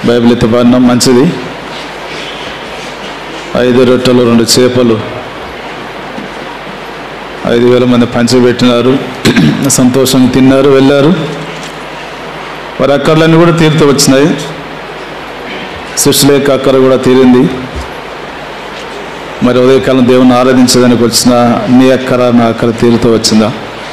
Bible ఎత్తుపడినాం మంచిది ఐదు రొట్టెలు రెండు చేపలు ఐదు వేల మంది పంచిపెట్టినారు సంతోషంగా తిన్నారు వెళ్ళారు వారి అక్కర్లన్నీ కూడా తీరుతూ వచ్చినాయి సృష్టిలో యొక్క అక్కర కూడా తీరింది మరి ఉదయకాలం దేవుని ఆరాధించడానికి వచ్చిన నీ అక్కర నా అక్కర తీరుతూ వచ్చిందా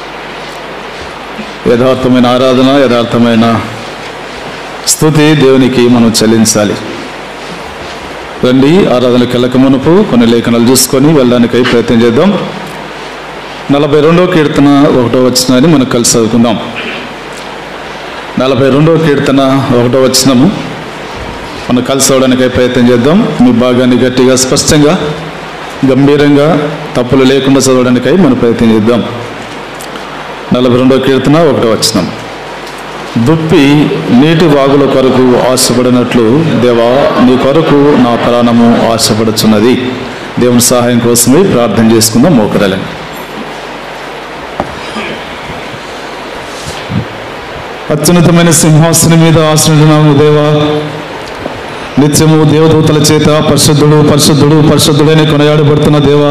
యథార్థమైన ఆరాధన యథార్థమైన స్థుతి దేవునికి మనం చెల్లించాలి రండి ఆరాధనకి వెళ్ళక మునుపు కొన్ని లేఖనాలు చూసుకొని వెళ్ళడానికై ప్రయత్నం చేద్దాం నలభై రెండవ కీర్తన ఒకటో వచ్చినని మనం కలిసి చదువుకుందాం నలభై రెండవ కీర్తన ఒకటో వచ్చినము మనం కలిసి అవడానికై ప్రయత్నం చేద్దాం మీ భాగాన్ని గట్టిగా స్పష్టంగా గంభీరంగా తప్పులు లేకుండా చదవడానికై మనం ప్రయత్నం చేద్దాం నలభై రెండవ కీర్తన ఒకటో వచ్చినాం దుప్పి నీటి వాగుల కొరకు ఆశపడినట్లు దేవా నీ కొరకు నా ప్రాణము ఆశపడుచున్నది దేవుని సహాయం కోసమే ప్రార్థన చేసుకుందాం మోకరాలని అత్యున్నతమైన సింహాసనం మీద ఆశ్రయించినాము దేవా నిత్యము దేవదూతల చేత పరిశుద్ధుడు పరిశుద్ధుడు పరిశుద్ధుడని కొనయాడబడుతున్న దేవా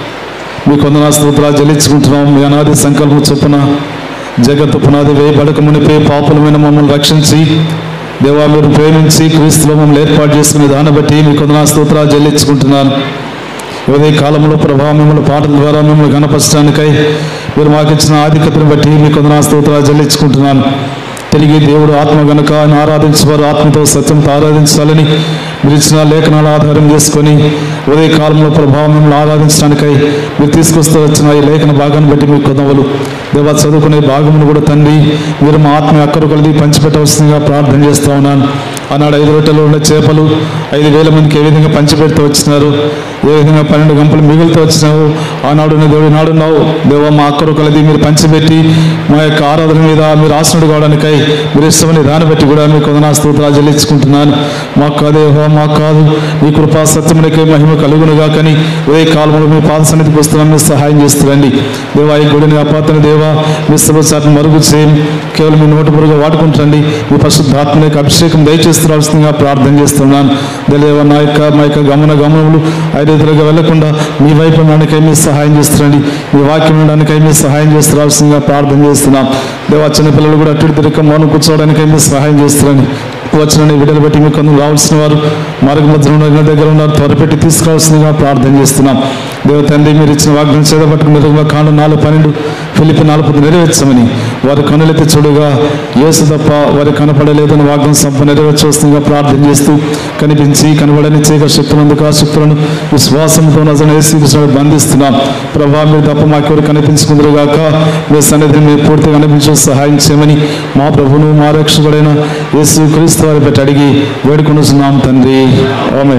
మీ కొందనా స్తోత్రాలు చెల్లించుకుంటున్నాం మీ అనాది సంకల్పం చొప్పున జగత్తు పునాది వేయబడక మునిపే పాపులమైన మమ్మల్ని రక్షించి దేవా మీరు ప్రేమించి క్రీస్తులో మమ్మల్ని ఏర్పాటు చేసుకునే దాన్ని బట్టి మీ కొందనా స్తోత్రాలు చెల్లించుకుంటున్నాను ఉదయ కాలంలో ప్రభావ మిమ్మల్ని పాటల ద్వారా మిమ్మల్ని గణపరచడానికై మీరు మాకు ఇచ్చిన ఆధిక్యతను బట్టి మీ కొందనా స్తోత్రాలు చెల్లించుకుంటున్నాను తిరిగి దేవుడు ఆత్మ గనుక ఆయన ఆరాధించేవారు ఆత్మతో సత్యంతో ఆరాధించాలని మీరు ఇచ్చిన లేఖనాలు ఆధారం చేసుకొని ఉదయ కాలంలో ప్రభావం మిమ్మల్ని ఆరాధించడానికై మీరు తీసుకొస్తూ వచ్చిన ఈ లేఖన భాగాన్ని బట్టి మీకు కొదవలు దేవా చదువుకునే భాగమును కూడా తండ్రి మీరు మా ఆత్మ అక్కరు కలిగి పంచిపెట్టవలసిందిగా ప్రార్థన చేస్తా ఉన్నాను ఆనాడు ఐదు రొట్టెలు ఉన్న చేపలు ఐదు వేల మందికి ఏ విధంగా పంచిపెడుతూ వచ్చినారు ఏ విధంగా పన్నెండు గంపలు మిగులుతూ వచ్చినావు ఆనాడు దేవుడు నాడున్నావు దేవ మా అక్కరు కలిది మీరు పంచిపెట్టి మా యొక్క ఆరాధన మీద మీరు ఆసనుడు కావడానికై మీరు ఇష్టమని దాన్ని బట్టి కూడా మీకు వందనా స్తోత్రాలు చెల్లించుకుంటున్నాను మాకు కాదేహో మాకు కాదు మీ కృపా సత్యమునికే మహిమ కలుగునుగా కానీ ఏ కాలంలో మీ పాద సన్నిధికి వస్తున్నాం మీరు సహాయం చేస్తురండి దేవా ఈ గుడిని అపాతన దేవా మీ సర్వసాటిని మరుగు చేయం కేవలం మీ నోటి పురుగు వాడుకుంటండి మీ పరిశుద్ధాత్మ యొక్క అభిషేకం దయచేస్తున్నాల్సిందిగా ప్రార్థన చేస్తున్నాను దేవ నా యొక్క మా యొక్క గమన గమనములు ఐదుగా వెళ్లకుండా మీ వైపు ఉండడానికై మీరు సహాయం చేస్తున్నాండి మీ వాక్యం ఉండడానికై మీరు సహాయం చేస్తున్నాల్సిందిగా ప్రార్థన చేస్తున్నాం దేవా చిన్నపిల్లలు కూడా అటు తిరగ మౌనం కూర్చోవడానికై మీరు సహాయం చేస్తున్నాండి వచ్చిన విడుదల బట్టి మీకు కొందరు రావాల్సిన వారు మార్గ మధ్యలో ఉన్న దగ్గర ఉన్నారు త్వరపెట్టి తీసుకురావాల్సిందిగా ప్రార్థన చేస్తున్నాం దేవ తండ్రి మీరు ఇచ్చిన వాగ్దానం చేదపట్టుకుని నిర్మ కాండ నాలుగు పన్నెండు ఫిలిపి నాలుగు నెరవేర్చమని వారు కనులెత్తి చూడగా యేసు తప్ప వారు కనపడలేదని వాగ్దానం సంప నెరవేర్చవలసిందిగా ప్రార్థన చేస్తూ కనిపించి కనబడని చేయక శక్తులందుకు ఆ శక్తులను విశ్వాసంతో నజన వేసి బంధిస్తున్నాం ప్రభా మీరు తప్ప మాకెవరు కనిపించుకుందరు గాక మీ సన్నిధిని మీరు పూర్తిగా కనిపించే సహాయం చేయమని మా ప్రభును మా రక్షకుడైన యేసు క్రీస్తు వారి పెట్టి అడిగి వేడుకొనుచున్నాం తండ్రి ఆమె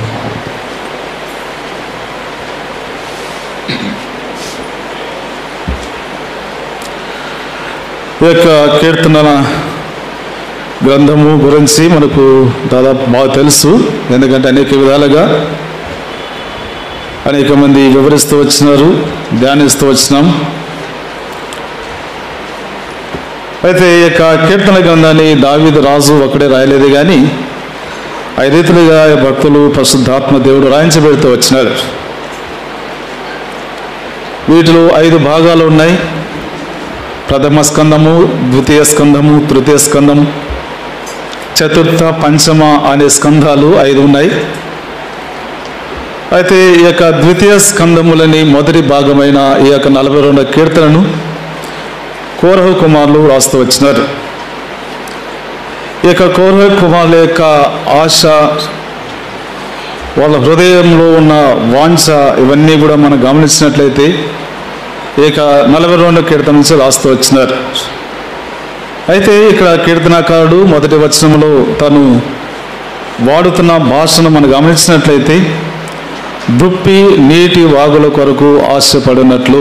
ఈ యొక్క కీర్తనల గ్రంథము గురించి మనకు దాదాపు బాగా తెలుసు ఎందుకంటే అనేక విధాలుగా అనేక మంది వివరిస్తూ వచ్చినారు ధ్యానిస్తూ వచ్చినాం అయితే ఈ యొక్క కీర్తన గ్రంథాన్ని దావీదు రాజు ఒకడే రాయలేదు కానీ ఐదు రీతులుగా భక్తులు ప్రసిద్ధాత్మ దేవుడు రాయించబెడుతూ వచ్చినారు వీటిలో ఐదు భాగాలు ఉన్నాయి ప్రథమ స్కందము ద్వితీయ స్కందము తృతీయ స్కందము చతుర్థ పంచమ అనే స్కంధాలు ఐదు ఉన్నాయి అయితే ఈ యొక్క ద్వితీయ స్కందములని మొదటి భాగమైన ఈ యొక్క నలభై రెండవ కీర్తనను కోరహ కుమారులు రాస్తూ వచ్చినారు ఈ యొక్క కోరహ కుమారుల యొక్క ఆశ వాళ్ళ హృదయంలో ఉన్న వాంఛ ఇవన్నీ కూడా మనం గమనించినట్లయితే ఇక నలభై రెండో కీర్తన నుంచి రాస్తూ వచ్చినారు అయితే ఇక్కడ కీర్తనాకారుడు మొదటి వచనంలో తను వాడుతున్న భాషను మనం గమనించినట్లయితే దుప్పి నీటి వాగుల కొరకు ఆశపడినట్లు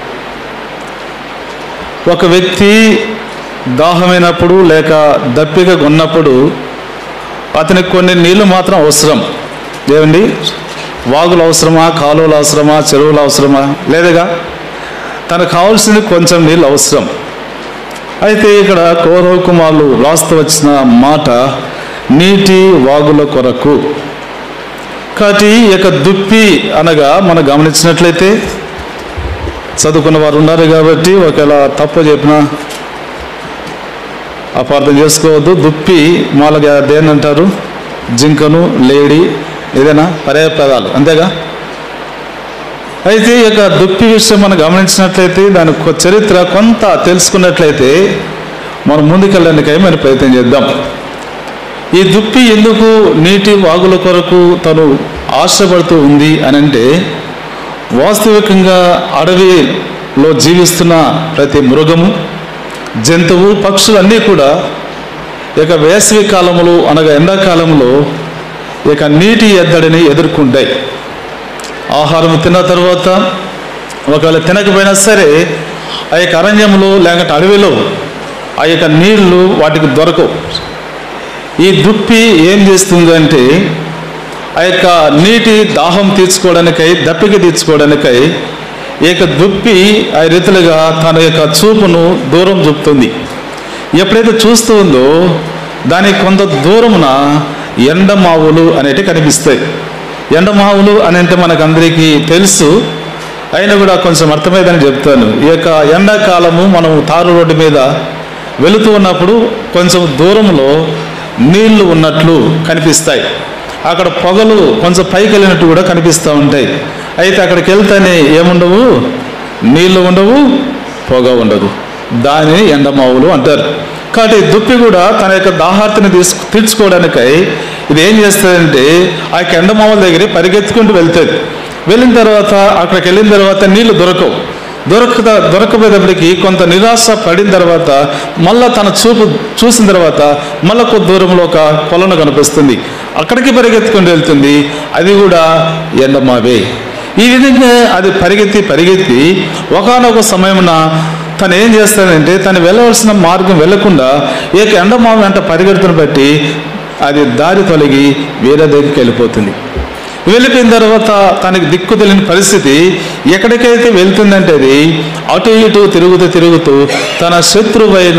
ఒక వ్యక్తి దాహమైనప్పుడు లేక దప్పిక కొన్నప్పుడు అతనికి కొన్ని నీళ్లు మాత్రం అవసరం ఏమండి వాగులు అవసరమా కాలువలు అవసరమా చెరువులు అవసరమా లేదుగా తనకు కావాల్సింది కొంచెం నీళ్ళు అవసరం అయితే ఇక్కడ కౌరవ కుమారులు రాస్తూ వచ్చిన మాట నీటి వాగుల కొరకు కాబట్టి ఈ యొక్క దుప్పి అనగా మనం గమనించినట్లయితే చదువుకున్న వారు ఉన్నారు కాబట్టి ఒకవేళ తప్పు చెప్పినా అపార్థం చేసుకోవద్దు దుప్పి మామూలుగా దేని అంటారు జింకను లేడి ఏదైనా పర్యాయ పదాలు అంతేగా అయితే ఈ యొక్క దుప్పి విషయం మనం గమనించినట్లయితే దాని కొ- చరిత్ర కొంత తెలుసుకున్నట్లయితే మనం ముందుకెళ్ళడానికై మనం ప్రయత్నం చేద్దాం ఈ దుప్పి ఎందుకు నీటి వాగుల కొరకు తను ఆశపడుతూ ఉంది అని అంటే వాస్తవికంగా అడవిలో జీవిస్తున్న ప్రతి మృగము జంతువు పక్షులు అన్నీ కూడా ఇక వేసవి కాలములు అనగా ఎండాకాలంలో ఇక నీటి ఎద్దడిని ఎదుర్కొంటాయి ఆహారం తిన్న తర్వాత ఒకవేళ తినకపోయినా సరే ఆ యొక్క అరణ్యంలో లేకపోతే అడవిలో ఆ యొక్క నీళ్లు వాటికి దొరకవు ఈ దుప్పి ఏం చేస్తుందంటే ఆ యొక్క నీటి దాహం తీర్చుకోవడానికై దప్పిక తీర్చుకోవడానికై ఈ యొక్క దుప్పి ఆ రీతిలుగా తన యొక్క చూపును దూరం చూపుతుంది ఎప్పుడైతే చూస్తూ ఉందో దానికి కొంత దూరమున ఎండమావులు అనేటివి కనిపిస్తాయి ఎండమావులు అని అంటే మనకందరికీ తెలుసు అయినా కూడా కొంచెం అర్థమైందని చెప్తాను ఈ యొక్క ఎండాకాలము మనం తారు రోడ్డు మీద వెళుతూ ఉన్నప్పుడు కొంచెం దూరంలో నీళ్లు ఉన్నట్లు కనిపిస్తాయి అక్కడ పొగలు కొంచెం పైకి వెళ్ళినట్టు కూడా కనిపిస్తూ ఉంటాయి అయితే అక్కడికి వెళ్తేనే ఏముండవు నీళ్లు ఉండవు పొగ ఉండదు దానిని ఎండమావులు అంటారు కాబట్టి దుప్పి కూడా తన యొక్క దాహార్తిని తీసుకు తీర్చుకోవడానికై ఇది ఏం చేస్తుందంటే ఆ యొక్క ఎండమావుల దగ్గర పరిగెత్తుకుంటూ వెళ్తుంది వెళ్ళిన తర్వాత అక్కడికి వెళ్ళిన తర్వాత నీళ్లు దొరకవు దొరక దొరకపోయేటప్పటికి కొంత నిరాశ పడిన తర్వాత మళ్ళా తన చూపు చూసిన తర్వాత మళ్ళా కొద్ది దూరంలో ఒక కొలను కనిపిస్తుంది అక్కడికి పరిగెత్తుకుంటూ వెళ్తుంది అది కూడా ఎండమావే ఈ విధంగా అది పరిగెత్తి పరిగెత్తి ఒకనొక సమయమున తను ఏం చేస్తాడంటే తను వెళ్ళవలసిన మార్గం వెళ్లకుండా ఈ యొక్క ఎండమావ వెంట పరిగెడుతున్న బట్టి అది దారి తొలగి వేరే దగ్గరికి వెళ్ళిపోతుంది వెళ్ళిపోయిన తర్వాత తనకి దిక్కు తెలియని పరిస్థితి ఎక్కడికైతే వెళ్తుందంటే అది అటు ఇటు తిరుగుతూ తిరుగుతూ తన శత్రువైన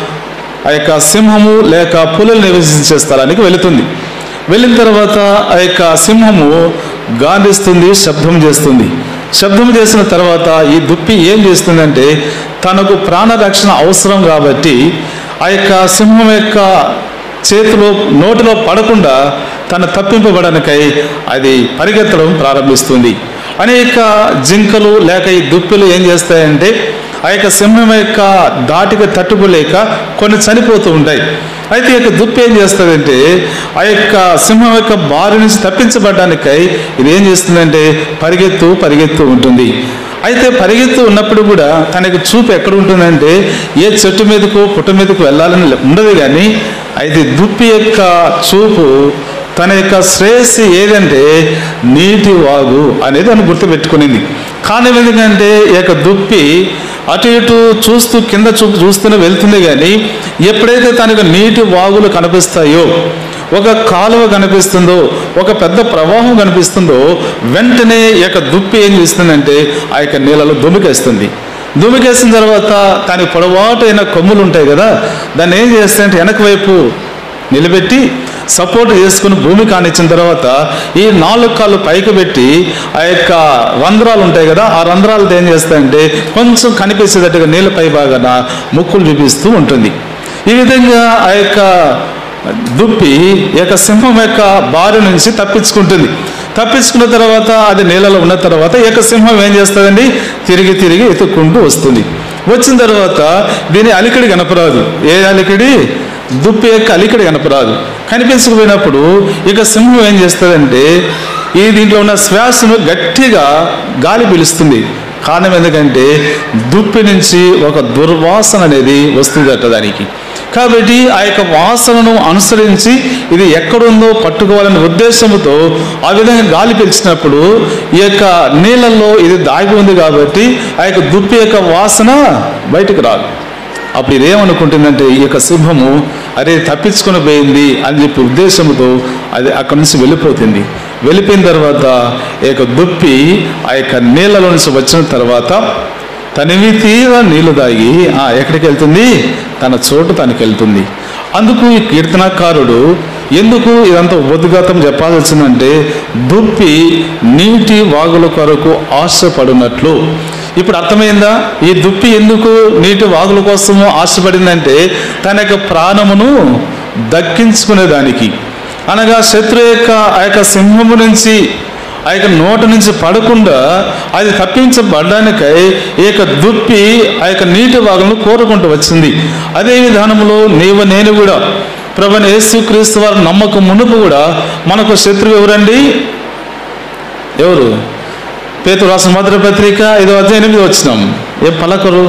ఆ యొక్క సింహము లేక పులులు నివసించే స్థలానికి వెళుతుంది వెళ్ళిన తర్వాత ఆ యొక్క సింహము గాంధిస్తుంది శబ్దం చేస్తుంది శబ్దం చేసిన తర్వాత ఈ దుప్పి ఏం చేస్తుందంటే తనకు ప్రాణరక్షణ అవసరం కాబట్టి ఆ యొక్క సింహం యొక్క చేతిలో నోటిలో పడకుండా తను తప్పింపబడనికై అది పరిగెత్తడం ప్రారంభిస్తుంది అనేక జింకలు లేక ఈ దుప్పిలు ఏం చేస్తాయంటే ఆ యొక్క సింహం యొక్క దాటికి తట్టుకోలేక కొన్ని చనిపోతూ ఉంటాయి అయితే ఈ యొక్క దుప్పి ఏం చేస్తుందంటే ఆ యొక్క సింహం యొక్క బారి నుంచి తప్పించబడడానికై ఇది ఏం చేస్తుందంటే పరిగెత్తు పరిగెత్తు ఉంటుంది అయితే పరిగెత్తు ఉన్నప్పుడు కూడా తనకి చూపు ఎక్కడ ఉంటుందంటే ఏ చెట్టు మీదకు పుట్ట మీదకు వెళ్ళాలని ఉండదు కానీ అయితే దుప్పి యొక్క చూపు తన యొక్క శ్రేయస్సు ఏదంటే నీటి వాగు అనేది తను గుర్తుపెట్టుకునింది కానీ ఎందుకంటే ఈ యొక్క దుప్పి అటు ఇటు చూస్తూ కింద చూపు చూస్తూనే వెళ్తుంది కానీ ఎప్పుడైతే తనకు నీటి వాగులు కనిపిస్తాయో ఒక కాలువ కనిపిస్తుందో ఒక పెద్ద ప్రవాహం కనిపిస్తుందో వెంటనే ఈ యొక్క దుప్పి ఏం చేస్తుందంటే ఆ యొక్క నీళ్ళలో దుమికేస్తుంది దుమికేసిన తర్వాత దాని పొడవాటైన కొమ్ములు ఉంటాయి కదా దాన్ని ఏం చేస్తాయంటే వెనక వైపు నిలబెట్టి సపోర్ట్ చేసుకుని భూమి కానిచ్చిన తర్వాత ఈ నాలుగు కాళ్ళు పైకి పెట్టి ఆ యొక్క రంధ్రాలు ఉంటాయి కదా ఆ రంధ్రాలతో ఏం చేస్తాయంటే కొంచెం కనిపించేటట్టుగా నీళ్ళ పై భాగాన ముక్కులు చూపిస్తూ ఉంటుంది ఈ విధంగా ఆ యొక్క దుప్పి ఈ యొక్క సింహం యొక్క బారి నుంచి తప్పించుకుంటుంది తప్పించుకున్న తర్వాత అది నీళ్ళలో ఉన్న తర్వాత ఈ యొక్క సింహం ఏం చేస్తుందండి తిరిగి తిరిగి ఎత్తుక్కుంటూ వస్తుంది వచ్చిన తర్వాత దీని అలికిడి కనపరాదు ఏ అలికిడి దుప్పి యొక్క అలికిడి కనపరాదు కనిపించకపోయినప్పుడు ఇక సింహం ఏం చేస్తుందంటే ఈ దీంట్లో ఉన్న శ్వాసను గట్టిగా గాలి పీలుస్తుంది కారణం ఎందుకంటే దుప్పి నుంచి ఒక దుర్వాసన అనేది వస్తుందట దానికి కాబట్టి ఆ యొక్క వాసనను అనుసరించి ఇది ఎక్కడుందో పట్టుకోవాలనే ఉద్దేశంతో ఆ విధంగా గాలి పీల్చినప్పుడు ఈ యొక్క నీళ్ళల్లో ఇది దాగి ఉంది కాబట్టి ఆ యొక్క దుప్పి యొక్క వాసన బయటకు రాదు అప్పుడు ఇదేమనుకుంటుందంటే ఈ యొక్క సింహము అరే తప్పించుకొని పోయింది అని చెప్పి ఉద్దేశంతో అది అక్కడి నుంచి వెళ్ళిపోతుంది వెళ్ళిపోయిన తర్వాత ఈ యొక్క దుప్పి ఆ యొక్క నీళ్ళలో నుంచి వచ్చిన తర్వాత తనివి తీర నీళ్లు దాగి ఆ ఎక్కడికి వెళ్తుంది తన చోటు తనకి వెళ్తుంది అందుకు ఈ కీర్తనకారుడు ఎందుకు ఇదంతా ఉద్ఘాతం చెప్పాల్సి వచ్చిందంటే దుప్పి నీటి వాగుల కొరకు ఆశపడినట్లు ఇప్పుడు అర్థమైందా ఈ దుప్పి ఎందుకు నీటి వాగుల కోసము ఆశపడిందంటే తన యొక్క ప్రాణమును దక్కించుకునేదానికి అనగా శత్రు యొక్క ఆ యొక్క సింహము నుంచి ఆ యొక్క నోట నుంచి పడకుండా అది తప్పించబడడానికై ఈ యొక్క దుప్పి ఆ యొక్క నీటి వాగులను కోరుకుంటూ వచ్చింది అదే విధానంలో నీవు నేను కూడా ప్రభుని యేసుక్రీస్తు వారి నమ్మకం మునుపు కూడా మనకు శత్రువు ఎవరండి ఎవరు పేతు రాసిన మొదటి పత్రిక ఐదో అధ్యాయం ఎనిమిది వచ్చినాం ఏ పలకరు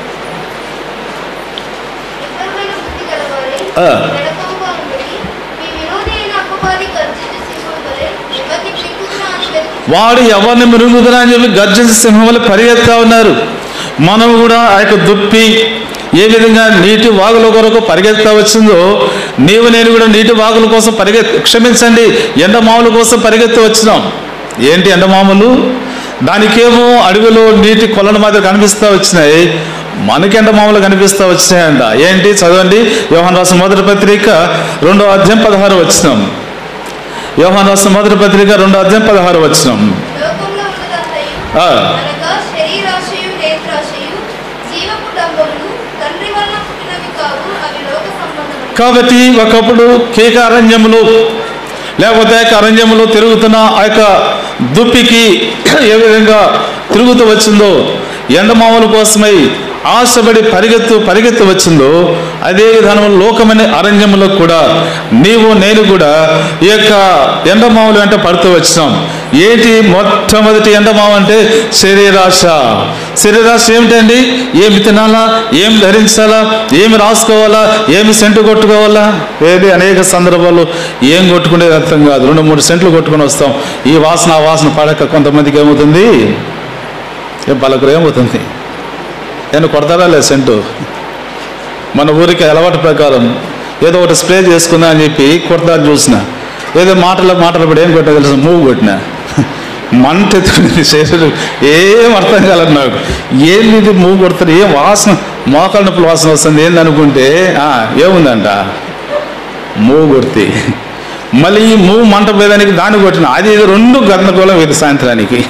నిబ్బరమైన బుద్ధి గలవారై, ఆ. మెలకువగా ఉండుడి. మీ విరోధి అయిన అపవాది గర్జించు సింహం వలె ఎవరిని చిక్కుకునా అని వెతుకు వాడు ఎవరిని మిరుగుదరా అని చెప్పి గర్జించి సింహం వల్ల పరిగెత్తా ఉన్నారు మనం కూడా ఆ యొక్క దుప్పి ఏ విధంగా నీటి వాగుల కొరకు పరిగెత్తా వచ్చిందో నీవు నేను కూడా నీటి వాగుల కోసం పరిగెత్తి క్షమించండి ఎండమావుల కోసం పరిగెత్తి వచ్చినాం ఏంటి ఎండమాములు దానికేమో అడవిలో నీటి కొలను మాదిరి కనిపిస్తూ వచ్చినాయి మనకి ఎండమాములు కనిపిస్తూ వచ్చినాయంట ఏంటి చదవండి యోహన్ రాసిన మొదటి పత్రిక రెండో అధ్యాయం పదహారు వచ్చినాం యోహాన్ రాసిన మొదటి పత్రిక రెండో అధ్యాయం పదహారు వచ్చినాం లోకంలో ఉన్నదంతయు ఆ. అనగా శరీరాశయు నేత్రాశయు జీవపు డంబములు తండ్రి వలన పుట్టినవి కావు అవి లోక సంబంధములు కాబట్టి ఒకప్పుడు కేక అరణ్యములు లేకపోతే ఆ యొక్క అరణ్యములో తిరుగుతున్న ఆ యొక్క దుప్పికి ఏ విధంగా తిరుగుతూ వచ్చిందో ఎండమావుల కోసమై ఆశపడి పరిగెత్తు పరిగెత్తు వచ్చిందో అదే విధానంలో లోకమైన అరణ్యములో కూడా నీవు నేను కూడా ఈ యొక్క ఎండమావులు వెంట పడుతూ వచ్చినాం ఏంటి మొట్టమొదటి ఎండమావు అంటే శరీరాశ శరీరాశ ఏమిటండి ఏమి తినాలా ఏం ధరించాలా ఏమి రాసుకోవాలా ఏమి సెంటు కొట్టుకోవాలా ఏది అనేక సందర్భాలు ఏం కొట్టుకునేది అర్థం కాదు రెండు మూడు సెంట్లు కొట్టుకొని వస్తాం ఈ వాసన ఆ వాసన పడక కొంతమందికి ఏమవుతుంది ఏ పలకరు ఏమవుతుంది నేను కొడతారా లేదు సెంటు మన ఊరికి అలవాటు ప్రకారం ఏదో ఒకటి స్ప్రే చేసుకుందా అని చెప్పి కొడతా చూసిన ఏదో మాటలు మాటలు పడి ఏం కొట్టా తెలుసు మూవ్ కొట్టిన మంట ఎత్తుకునేది శరీరం ఏం అర్థం కాలేదు నాకు ఏంది ఇది మూవ్ కొడుతుంది ఏం వాసన మోకాళ్ళ నొప్పులు వాసన వస్తుంది ఏంది అనుకుంటే ఆ, ఏముందంట మూవ్ కొడితే మళ్ళీ ఈ మూవ్ మంట పోయేదానికి దాన్ని కొట్టిన అది ఇది రెండు గందరగోళం ఇది సాయంత్రానికి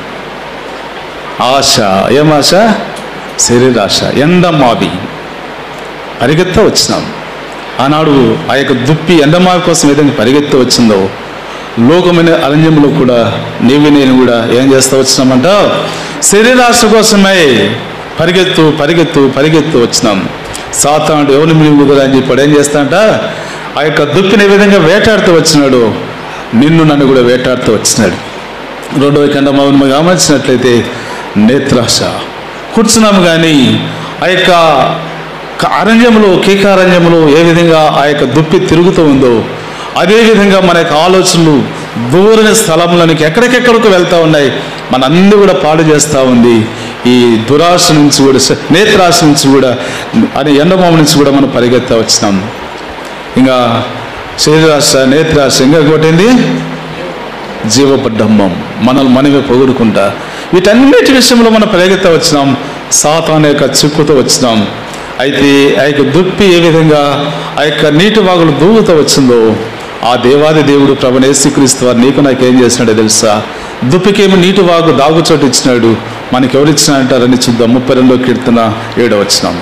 ఆశ ఏం ఆశ శరీరాశ ఎండమావి పరిగెత్త వచ్చినాం ఆనాడు ఆ యొక్క దుప్పి ఎండమావి కోసం ఏదైనా పరిగెత్త వచ్చిందో లోకమైన అరణ్యంలో కూడా నీవి నేను కూడా ఏం చేస్తా వచ్చినామంట శరీరాశ కోసమై పరిగెత్తు పరిగెత్తు పరిగెత్తు వచ్చినాం సాతానుడు ఎవరిని మిరుగుదరా అని చెప్పాడు ఏం చేస్తాంట ఆ యొక్క దుప్పిని ఏ విధంగా వేటాడుతూ వచ్చినాడు నిన్ను నన్ను కూడా వేటాడుతూ వచ్చినాడు రెండవ కండమౌను గమనించినట్లయితే నేత్రాశ కూర్చున్నాము కానీ ఆ యొక్క క- అరణ్యములో కీకారణ్యములో ఏ విధంగా ఆ యొక్క దుప్పి తిరుగుతూ ఉందో అదే విధంగా మన యొక్క ఆలోచనలు దూరని స్థలంలోనికి ఎక్కడికెక్కడికి వెళ్తూ ఉన్నాయి మన అన్ని కూడా పాడు చేస్తూ ఉంది ఈ దురాశ నుంచి కూడా స- నేత్రాశ నుంచి కూడా అని ఎండమామ నుంచి కూడా మనం పరిగెత్తా వచ్చినాం ఇంకా శరీరాశ నేత్రాశ ఇంకా కొట్టింది జీవపడ్డమ్మం మనల్ని మనమే పొగుడుకుంటా వీటన్నిటి విషయంలో మనం పరిగెత్త వచ్చినాం సాతాన్ యొక్క చిక్కుతో వచ్చినాం అయితే ఆ యొక్క దుప్పి ఏ విధంగా ఆ యొక్క నీటి వాగులు దూగుతూ వచ్చిందో ఆ దేవాది దేవుడు ప్రభుని యేసుక్రీస్తు వారు నీకు నాకు ఏం చేసినాడో తెలుసా దుప్పికేమో నీటి వాగు దాగు చోటు ఇచ్చినాడు మనకి ఎవరు ఇచ్చినాడంటారని చూద్దాం ముప్పై రెండో కీర్తన ఏడో వచ్చినాం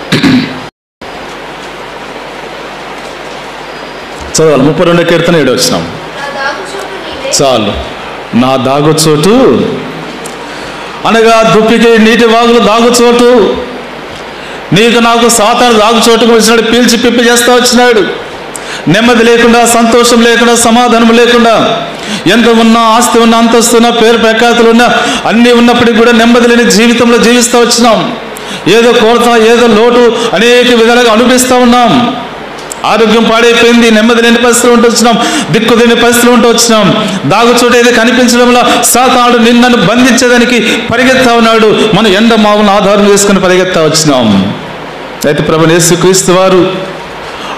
చదవాలి ముప్పై రెండో కీర్తన ఏడో వచ్చినాం నా దాగు చోటు నీవే చాలు నా దాగుచోటు అనగా దుప్పికి నీటి వాగులు దాగుచోటు నీకు నాకు సాతాను దాగుచోటుకు వచ్చినాడు పీల్చి పిప్పి చేస్తా వచ్చినాడు నెమ్మది లేకుండా సంతోషం లేకుండా సమాధానం లేకుండా ఎంత ఉన్నా ఆస్తి ఉన్నా అంతస్తు ఉన్నా పేరు ప్రఖ్యాతులు ఉన్నా అన్నీ ఉన్నప్పటికీ కూడా నెమ్మది లేని జీవితంలో జీవిస్తూ వచ్చినాం ఏదో కోరత ఏదో లోటు అనేక విధాలుగా అనిపిస్తూ ఉన్నాం ఆరోగ్యం పాడైపోయింది నెమ్మది లేని పరిస్థితులు ఉంటూ వచ్చినాం దిక్కు లేని పరిస్థితులు ఉంటూ వచ్చినాం దాగుచోట ఏదో కనిపించడంలో సాతాడు నిన్నను బంధించేదానికి పరిగెత్తా ఉన్నాడు మనం ఎండ మావులను ఆధారం చేసుకుని పరిగెత్తా వచ్చినాం అయితే ప్రభు యేసు క్రీస్తు వారు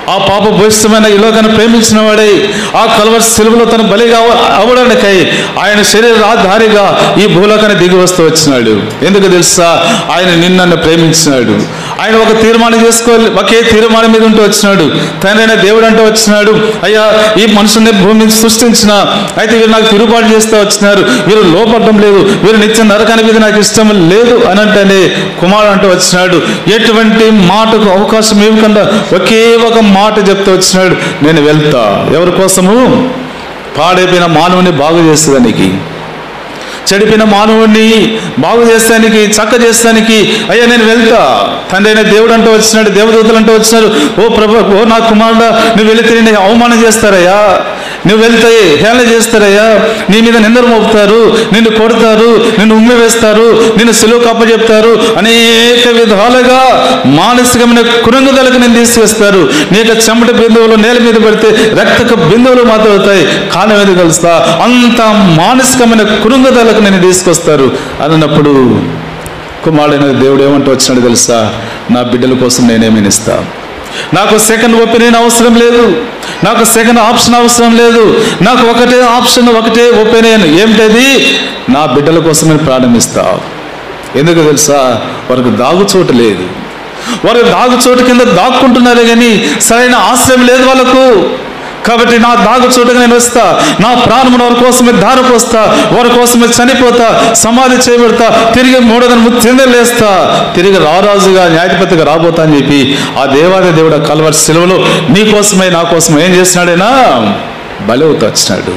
ఆ పాప భవిష్యమైన ఈ లోకాన్ని ప్రేమించిన వాడై ఆ కలవర్ సిలువలో తన బలిగా అవ- అవడానికై ఆయన శరీరాధారిగా ఈ భూలోకాన్ని దిగి వస్తూ వచ్చినాడు ఎందుకు తెలుసా ఆయన నిన్నను ప్రేమించినాడు ఆయన ఒక తీర్మానం చేసుకోవాలి ఒకే తీర్మానం మీద ఉంటూ వచ్చినాడు తండ్రైన దేవుడు అంటూ వచ్చినాడు అయ్యా ఈ మనుషుల్ని భూమి నుంచి సృష్టించిన అయితే వీరు నాకు తిరుగుబాటు చేస్తూ వచ్చినారు వీరు లోపడడం లేదు వీరు నిత్యం నరకానికి ఇది నాకు ఇష్టం లేదు అని అంటేనే కుమారుడు అంటూ వచ్చినాడు ఎటువంటి మాటకు అవకాశం ఇవ్వకుండా ఒకే ఒక మాట చెప్తూ వచ్చినాడు నేను వెళ్తా ఎవరి కోసము పాడైపోయిన మానవుని బాగు చేసేదానికి చెడిపిన మానవుడిని బాగు చేస్తానికి చక్క చేస్తానికి అయ్యా నేను వెళ్తా తండ్రి అయిన దేవుడు అంటూ వచ్చినాడు దేవదూతలు అంటూ వచ్చినారు ఓ ప్రభు ఓ నా కుమారుడా నువ్వు వెళితే నిన్ను అవమానం చేస్తారయ్యా నువ్వు వెళ్తే హేళన చేస్తారయ్యా నీ మీద నిందరు మోపుతారు నిన్ను కొడతారు నిన్ను ఉమ్మి వేస్తారు నిన్ను సెలవు కప్ప చెప్తారు అనేక విధాలుగా మానసికమైన కురంగుదలకు నేను తీసుకొస్తారు నీ యొక్క చెమట బిందువులు నేల మీద పడితే రక్తక బిందువులు మాత్రం అవుతాయి కాలం మీద కలుస్తా అంత మానసికమైన కురుంగదలకు నేను తీసుకొస్తారు అన్నప్పుడు కుమారుడైన దేవుడు ఏమంటూ వచ్చినాడు తెలుసా నా బిడ్డల కోసం నేనేమీ ఇస్తా నాకు సెకండ్ ఒపీనియన్ అవసరం లేదు నాకు సెకండ్ ఆప్షన్ అవసరం లేదు నాకు ఒకటే ఆప్షన్ ఒకటే ఒపీనియన్ ఏమిటది నా బిడ్డల కోసం నేను ప్రారంభిస్తా ఎందుకు తెలుసా వారికి దాగుచోటు లేదు వారు దాగుచోటు కింద దాక్కుంటున్నారు కానీ సరైన ఆశ్రయం లేదు వాళ్ళకు కాబట్టి నా దాగు చోటుగా నేను వస్తా నా ప్రాణమును వారి కోసమే ధారపోస్తా వారి కోసమే చనిపోతా సమాధి చేయబడతా తిరిగి మూడోదని ముత్తిందలేస్తా తిరిగి రారాజుగా న్యాయపతిగా రాబోతా అని చెప్పి ఆ దేవాది దేవుడు కలవరి సెలవులో నీ కోసమే నా కోసమే ఏం చేస్తున్నాడైనా బలి అవుతా వచ్చినాడు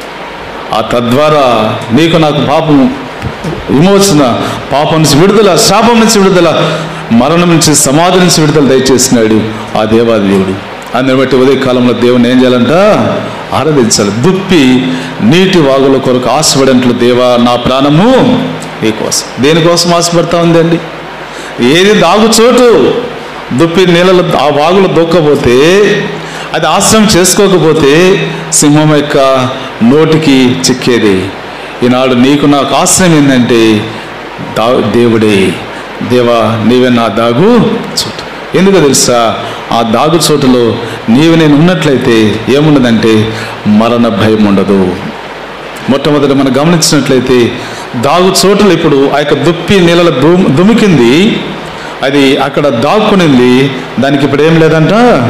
ఆ తద్వారా నీకు నాకు పాపం విమోచన పాపం నుంచి విడుదల శాపం నుంచి విడుదల మరణం నుంచి సమాధి నుంచి విడుదల దయచేసినాడు ఆ దేవాది దేవుడు అందుని బట్టి ఉదయ కాలంలో దేవుని ఏం చేయాలంట ఆరాధించాలి దుప్పి నీటి వాగుల కొరకు ఆశపడినట్లు దేవా నా ప్రాణము నీ కోసం దేనికోసం ఆశపడతా ఉందండి ఏది దాగు చోటు దుప్పి నీళ్ళలో ఆ వాగులు దొక్కపోతే అది ఆశ్రయం చేసుకోకపోతే సింహం యొక్క నోటికి చిక్కేది ఈనాడు నీకు నాకు ఆశ్రయం ఏంటంటే దా దేవుడే దేవా నీవే నా దాగు చోటు ఎందుకు తెలుసా ఆ దాగు చోటులో నీవు నేను ఉన్నట్లయితే ఏముండదంటే మరణ భయం ఉండదు మొట్టమొదటి మనం గమనించినట్లయితే దాగు చోటులు ఇప్పుడు ఆ యొక్క దుప్పి నీళ్ళ దుమ్ దుమికింది అది అక్కడ దాక్కునింది దానికి ఇప్పుడు ఏం లేదంట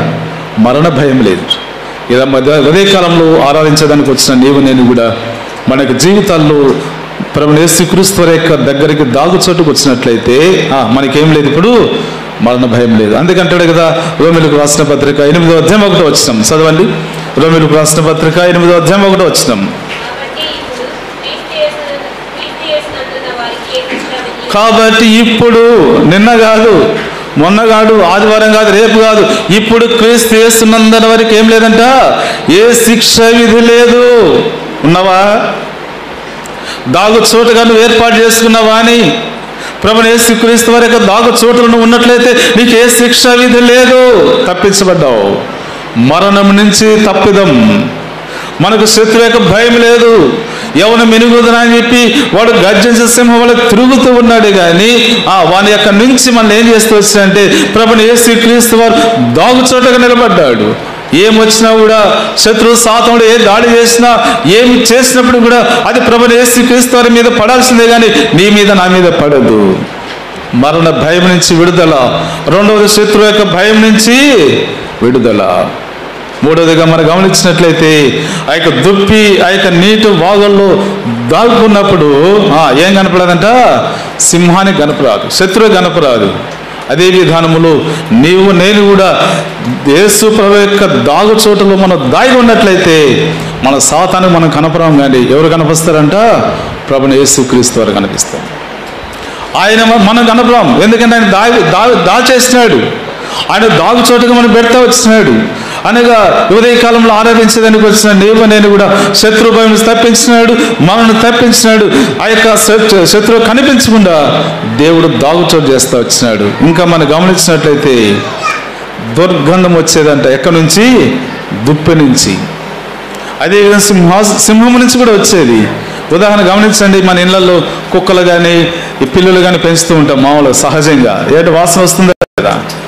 మరణ భయం లేదు ఇలా మధ్య ఉదయకాలంలో ఆరాధించడానికి వచ్చిన నీవు నేను కూడా మనకు జీవితాల్లో ప్రభు యేసుక్రీస్తు వారి యొక్క దగ్గరికి దాగు చోటుకు వచ్చినట్లయితే ఆ, మనకేం లేదు ఇప్పుడు మరణ భయం లేదు అందుకంటాడు కదా రోమిలకు రాసిన పత్రిక ఎనిమిదో అధ్యాయం ఒకటో వచ్చినాం చదవండి రోమిలకు రాసిన పత్రిక ఎనిమిదో అధ్యాయం ఒకటో వచ్చినాం కాబట్టి ఇప్పుడు క్రీస్తు యేసు- క్రీస్తు యేసునందున వారికి ఏ కష్టము లేదు. కాబట్టి ఇప్పుడు నిన్న కాదు మొన్న కాదు ఆదివారం కాదు రేపు కాదు ఇప్పుడు క్రీస్తు చేస్తున్నందున వరకు ఏం లేదంట ఏ శిక్ష విధి లేదు ఉన్నవా దాగు చోటుగా నువ్వు ఏర్పాటు చేసుకున్నావా అని ప్రభుని యేసు క్రీస్తు వారి యొక్క దాగు చోటులు నువ్వు ఉన్నట్లయితే నీకు ఏ శిక్ష విధి లేదు తప్పించబడ్డావు మరణం నుంచి తప్పిదం మనకు శత్రు యొక్క భయం లేదు ఎవరు మినుగుదనా అని చెప్పి వాడు గర్జించే సింహం వల్ల తిరుగుతూ ఉన్నాడు కానీ ఆ వాని యొక్క నుంచి మనం ఏం చేస్తూ వచ్చాడంటే ప్రభుని యేసు క్రీస్తు వారు దాగు చోటగా నిలబడ్డాడు ఏం వచ్చినా కూడా శత్రువు సాతముడు ఏ దాడి చేసినా ఏం చేసినప్పుడు కూడా అది ప్రభుని యేసు క్రీస్తు వారి మీద పడాల్సిందే కానీ నీ మీద నా మీద పడదు మరణ భయం నుంచి విడుదల రెండవది శత్రువు యొక్క భయం నుంచి విడుదల మూడవదిగా మనం గమనించినట్లయితే ఆ యొక్క దుప్పి ఆ యొక్క నీటి వాగుల్లో దాక్కున్నప్పుడు ఆ, ఏం కనపడదంట సింహానికి కనపరాదు శత్రువు కనపరాదు అదే విధానములో నీవు నేను కూడా యేసు ప్రభు యొక్క దాగు చోటులో మనం దాగి ఉన్నట్లయితే మన సాతానికి మనం కనపరాం కానీ ఎవరు కనిపిస్తారంట ప్రభుని యేసు క్రీస్తు వారు కనిపిస్తారు ఆయన మ- మనం కనపరాం ఎందుకంటే ఆయన దాగి దా దాచేసినాడు ఆయన దాగు చోటుగా మనం పెడతా వచ్చినాడు అనగా ఉదయ కాలంలో ఆరాధించేదానికి వచ్చిన నీవు నేను కూడా శత్రు భయం నుంచి తప్పించినాడు మనల్ని తప్పించినాడు ఆ యొక్క శత్రు శత్రువు కనిపించకుండా దేవుడు దాగు చోటు చేస్తా వచ్చినాడు ఇంకా మనం గమనించినట్లయితే దుర్గంధం వచ్చేదంట ఎక్కడి నుంచి దుప్పి నుంచి అదేవిధంగా సింహ సింహం నుంచి కూడా వచ్చేది ఉదాహరణ గమనించండి మన ఇళ్లలో కుక్కలు కానీ ఈ పిల్లలు కానీ పెంచుతూ ఉంటాం మామూలుగా సహజంగా ఏడు వాసన వస్తుందా కదా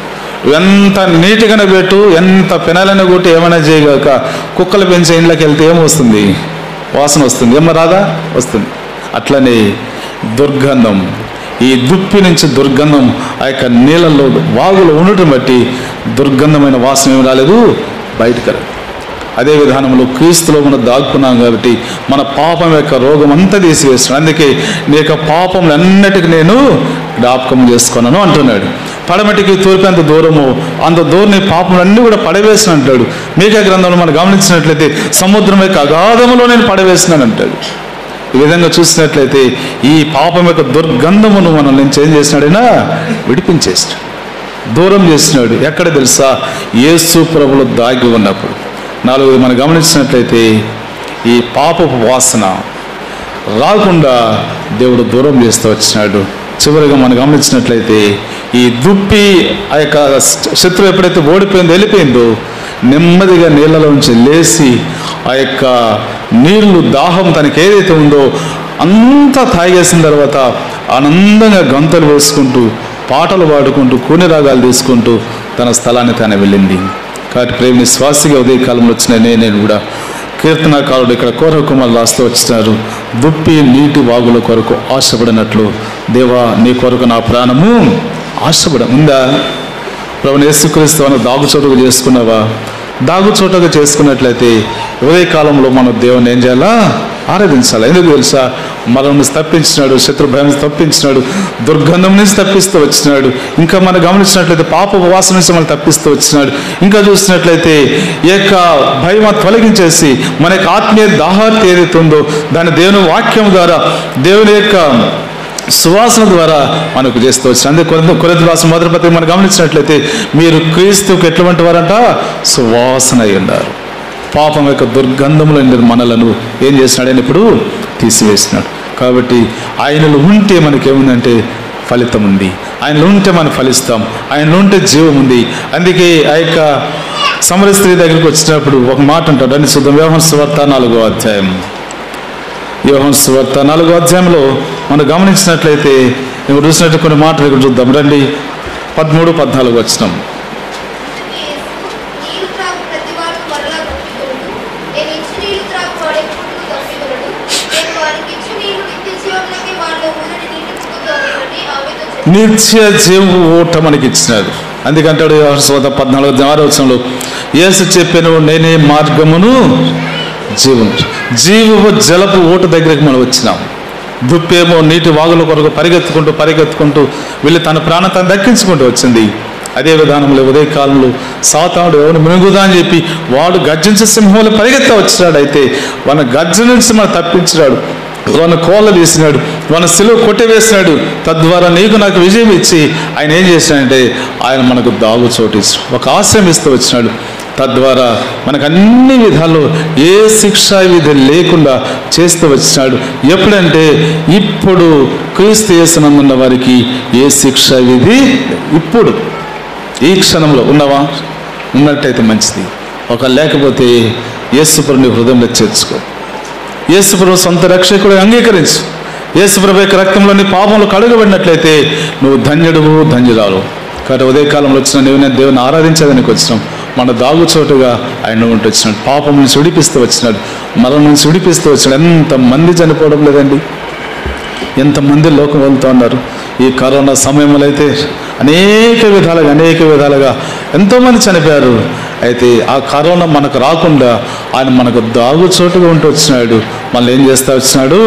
ఎంత నీట్గానే పెట్టు ఎంత పెనాలని కొట్టి ఏమైనా చేయగాక కుక్కలు పెంచే ఇండ్లకి వెళ్తే ఏమొస్తుంది వాసన వస్తుంది ఏమో రాదా వస్తుంది అట్లనే దుర్గంధం ఈ దుప్పి నుంచి దుర్గంధం ఆ యొక్క నీళ్ళల్లో వాగులో ఉండటం బట్టి దుర్గంధమైన వాసన ఏమి రాలేదు బయటకు రాలేదు. అదే విధానంలో క్రీస్తులో మనం దాక్కున్నాం కాబట్టి మన పాపం యొక్క రోగం అంతా తీసివేస్తున్నాడు అందుకే నీ యొక్క పాపములన్నిటికీ నేను జ్ఞాపకం చేసుకున్నాను అంటున్నాడు పడమటికి తూర్పు ఎంత దూరము అంత దూరం నీ పాపములన్నీ కూడా పడవేసిన అంటాడు మీకే గ్రంథంలో మనం గమనించినట్లయితే సముద్రం యొక్క అగాధములో నేను పడవేసినాను అంటాడు ఈ విధంగా చూసినట్లయితే ఈ పాపం యొక్క దుర్గంధమును మనం నేను చేంజ్ చేసినాడైనా విడిపించేసినాడు దూరం చేసినాడు ఎక్కడ తెలుసా యేసు ప్రభులు దాగి ఉన్నప్పుడు నాలుగు మనం గమనించినట్లయితే ఈ పాపపు వాసన రాకుండా దేవుడు దూరం చేస్తూ వచ్చినాడు చివరిగా మనం గమనించినట్లయితే ఈ దుప్పి ఆ యొక్క శత్రువు ఎప్పుడైతే ఓడిపోయిందో వెళ్ళిపోయిందో నెమ్మదిగా నీళ్ళలోంచి లేచి ఆ యొక్క నీళ్లు దాహం తనకి ఏదైతే ఉందో అంతా తాగేసిన తర్వాత ఆనందంగా గంతలు వేసుకుంటూ పాటలు పాడుకుంటూ కూని రాగాలు తీసుకుంటూ తన స్థలాన్ని తాను వెళ్ళింది కాబట్టి ప్రేమి శ్వాసిగా ఉదయ కాలంలో వచ్చిన నేను నేను కూడా కీర్తనాకారుడు ఇక్కడ కోర కుమార్ రాస్తూ వచ్చినారు దుప్పి నీటి వాగుల కొరకు ఆశపడినట్లు దేవా నీ కొరకు నా ప్రాణము ఆశపడ ఉందా ప్రభు యేసుక్రీస్తు అని దాగుచోటుగా చేసుకున్నావా దాగుచోటుగా చేసుకున్నట్లయితే ఉదయ కాలంలో మనం దేవుని ఏం చేయాలా ఆరాధించాలి ఎందుకు తెలుసా మరణం నుంచి తప్పించినాడు శత్రు భయం నుంచి తప్పించినాడు దుర్గంధం నుంచి తప్పిస్తూ వచ్చినాడు ఇంకా మనం గమనించినట్లయితే పాప వాసన నుంచి మనం తప్పిస్తూ వచ్చినాడు ఇంకా చూసినట్లయితే ఈ యొక్క భయం తొలగించేసి మన యొక్క ఆత్మీయ దాహార్తి ఏదైతే ఉందో దాన్ని దేవుని వాక్యం ద్వారా దేవుని యొక్క సువాసన ద్వారా మనకు చేస్తూ వచ్చిన అందుకే కొరింథ కొరింథీ రాసిన మొదటి పత్రిక మనం గమనించినట్లయితే మీరు క్రీస్తుకు ఎటువంటి వారంట సువాసన అయి ఉన్నారు పాపం యొక్క దుర్గంధములు నిండిన మనలను ఏం చేసినాడు ఆయన ఇప్పుడు తీసివేసినాడు కాబట్టి ఆయనలో ఉంటే మనకేముందంటే ఫలితం ఉంది ఆయనలో ఉంటే మనం ఫలిస్తాం ఆయనలో ఉంటే జీవం ఉంది అందుకే ఆ యొక్క సమర స్త్రీ దగ్గరికి వచ్చినప్పుడు ఒక మాట అంటాడు అని శుద్ధ వ్యవహార సువార్త నాలుగో అధ్యాయం యోహన్ సువార్త నాలుగో అధ్యాయంలో మనం గమనించినట్లయితే ఇప్పుడు చూసినట్టు కొన్ని మాటలు ఇక్కడ చూద్దాం రండి పదమూడు పద్నాలుగు వచ్చినాం నీరు త్రాగు ప్రతివాడు మరలా దప్పికొనడు నేను ఇచ్చి నీళ్లు త్రాగు వాడెప్పుడు దప్పికొనడు నేను వారికి ఇచ్చి నీళ్లు నిత్య జీవములకి వాళ్ళ ఊరని నీటి పుట్టుతో అని ఆమెతో చెప్పాను నిత్య జీవు ఓట మనకి ఇచ్చినాడు అందుకంటాడు యోహాను సువార్త పద్నాలుగు అధ్యాయం ఆరో వచనంలో యేసు చెప్పాను నేనే మార్గమును జీవము జీవపు జలపు ఓట దగ్గరికి మనం వచ్చినాం దుప్పేమో నీటి వాగుల కొరకు పరిగెత్తుకుంటూ పరిగెత్తుకుంటూ వెళ్ళి తన ప్రాణం తను దక్కించుకుంటూ వచ్చింది అదే విధానంలో ఉదయ కాలంలో సాతానుడు ఎవరు మినుగుదా అని చెప్పి వాడు గర్జించే సింహంలో పరిగెత్తా వచ్చినాడు అయితే మన గర్జన నుంచి మనం తప్పించినాడు మన కోళ్ళ తీసినాడు మన సిలువ కొట్టివేసినాడు తద్వారా నీకు నాకు విజయం ఇచ్చి ఆయన ఏం చేసినాడంటే ఆయన మనకు దాగు చోటు ఇచ్చాడు ఒక ఆశ్రయం ఇస్తూ వచ్చినాడు తద్వారా మనకు అన్ని విధాల్లో ఏ శిక్షా విధి లేకుండా చేస్తూ వచ్చినాడు ఎప్పుడంటే ఇప్పుడు క్రీస్తు యేసునందున్న వారికి ఏ శిక్షా విధి ఇప్పుడు ఈ క్షణంలో ఉన్నవా ఉన్నట్టయితే మంచిది ఒక లేకపోతే యేసుప్రభు నీ హృదయంలో చేర్చుకో యేసుప్రభు సొంత రక్షకుడు అంగీకరించు యేసుప్రభు యొక్క రక్తంలో నీ పాపంలో కడుగబడినట్లయితే నువ్వు ధన్యుడువు ధన్యురాలు కాబట్టి ఉదయకాలంలో వచ్చిన నీవు నేను దేవుని ఆరాధించేదానికి వచ్చినాం మన దాగు చోటుగా ఆయన ఉంటూ వచ్చినాడు పాపం నుంచి విడిపిస్తూ వచ్చినాడు మరణం నుంచి విడిపిస్తూ వచ్చినాడు ఎంత మంది చనిపోవడం లేదండి ఎంతమంది లోకం వెళ్తూ ఉన్నారు ఈ కరోనా సమయంలో అయితే అనేక విధాలుగా అనేక విధాలుగా ఎంతోమంది చనిపోయారు అయితే ఆ కరోనా మనకు రాకుండా ఆయన మనకు దాగు చోటుగా ఉంటూ వచ్చినాడు మళ్ళీ ఏం చేస్తా వచ్చినాడు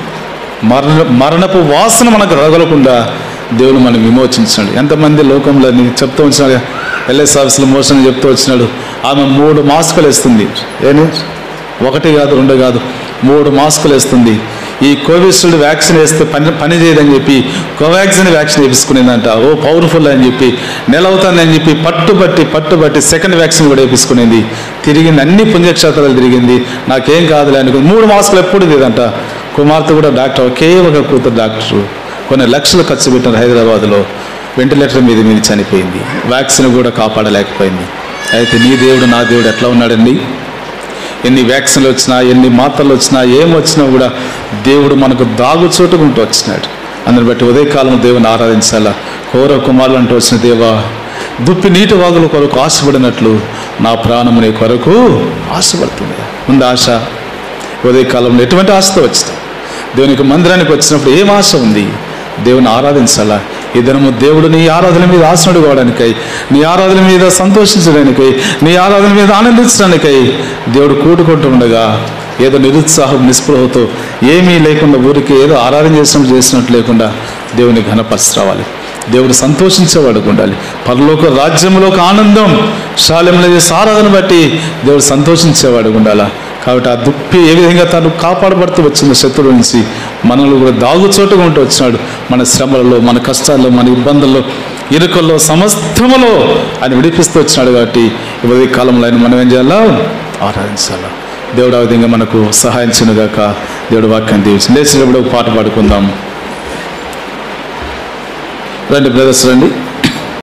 మరణ మరణపు వాసన మనకు రగలకుండా దేవుడు మనం విమోచించాడు ఎంతమంది లోకంలో నీకు చెప్తూ వచ్చినాడు ఎల్ఎస్ ఆఫీసులో మోసం చెప్తూ వచ్చినాడు ఆమె మూడు మాస్కులు వేస్తుంది ఏని ఒకటి కాదు రెండు కాదు మూడు మాస్కులు వేస్తుంది ఈ కోవిషీల్డ్ వ్యాక్సిన్ వేస్తే పని పని చేయదని చెప్పి కోవాక్సిన్ వ్యాక్సిన్ వేపించుకునేదంట ఓ పవర్ఫుల్ అని చెప్పి నెల అవుతుందని చెప్పి పట్టుబట్టి పట్టుబట్టి సెకండ్ వ్యాక్సిన్ కూడా వేపించుకునేది తిరిగింది అన్ని పుణ్యక్షేత్రాలు తిరిగింది నాకేం కాదులే అనుకుంది మూడు మాస్కులు ఎప్పుడు ఇదంట కుమార్తె కూడా డాక్టర్ ఒకే ఒక కూతురు డాక్టరు కొన్ని లక్షలు ఖర్చు పెట్టినారు హైదరాబాద్లో వెంటిలేటర్ మీద మీద చనిపోయింది వ్యాక్సిన్ కూడా కాపాడలేకపోయింది అయితే నీ దేవుడు నా దేవుడు ఎట్లా ఉన్నాడండి ఎన్ని వ్యాక్సిన్లు వచ్చినా ఎన్ని మాత్రలు వచ్చినా ఏం వచ్చినా కూడా దేవుడు మనకు దాగు చోటుకుంటూ వచ్చినాడు అందుని బట్టి ఉదయకాలం దేవుని ఆరాధించాలా కోర కుమారులు అంటూ వచ్చిన దేవా దుప్పి నీటి వాగుల కొరకు ఆశపడినట్లు నా ప్రాణము నీ కొరకు ఆశపడుతుంది ఉంది ఆశ ఉదయకాలంలో ఎటువంటి ఆశతో వచ్చిన దేవునికి మందిరానికి వచ్చినప్పుడు ఏం ఆశ ఉంది దేవుని ఆరాధించాలా ఈ దినము దేవుడు నీ ఆరాధన మీద ఆసనుడు కావడానికై నీ ఆరాధన మీద సంతోషించడానికై నీ ఆరాధన మీద ఆనందించడానికై దేవుడు కూడుకుంటూ ఉండగా ఏదో నిరుత్సాహం నిస్పృహతో ఏమీ లేకుండా ఊరికి ఏదో ఆరాధన చేసినట్టు చేసినట్టు లేకుండా దేవుని ఘనపరచి రావాలి దేవుడు సంతోషించేవాడు ఉండాలి పరలోక రాజ్యంలోకి ఆనందం శాలెంలో చేసే ఆరాధన బట్టి దేవుడు సంతోషించేవాడు ఉండాలా కాబట్టి ఆ దుప్పి ఏ విధంగా తను కాపాడబడుతూ వచ్చిన శత్రువు నుంచి మనల్ని కూడా దాగుచోటుగా ఉంటూ వచ్చినాడు మన శ్రమలలో మన కష్టాల్లో మన ఇబ్బందుల్లో ఇరుకల్లో సమస్తములో ఆయన విడిపిస్తూ వచ్చినాడు కాబట్టి ఈ కాలంలో ఆయన మనం ఏం చేయాలా ఆరాధించాలా దేవుడు ఆ విధంగా మనకు సహాయం చేయనుగాక దేవుడు వాక్యం దీవించి లేచినప్పుడు ఒక పాట పాడుకుందాం రండి బ్రదర్స్ రండి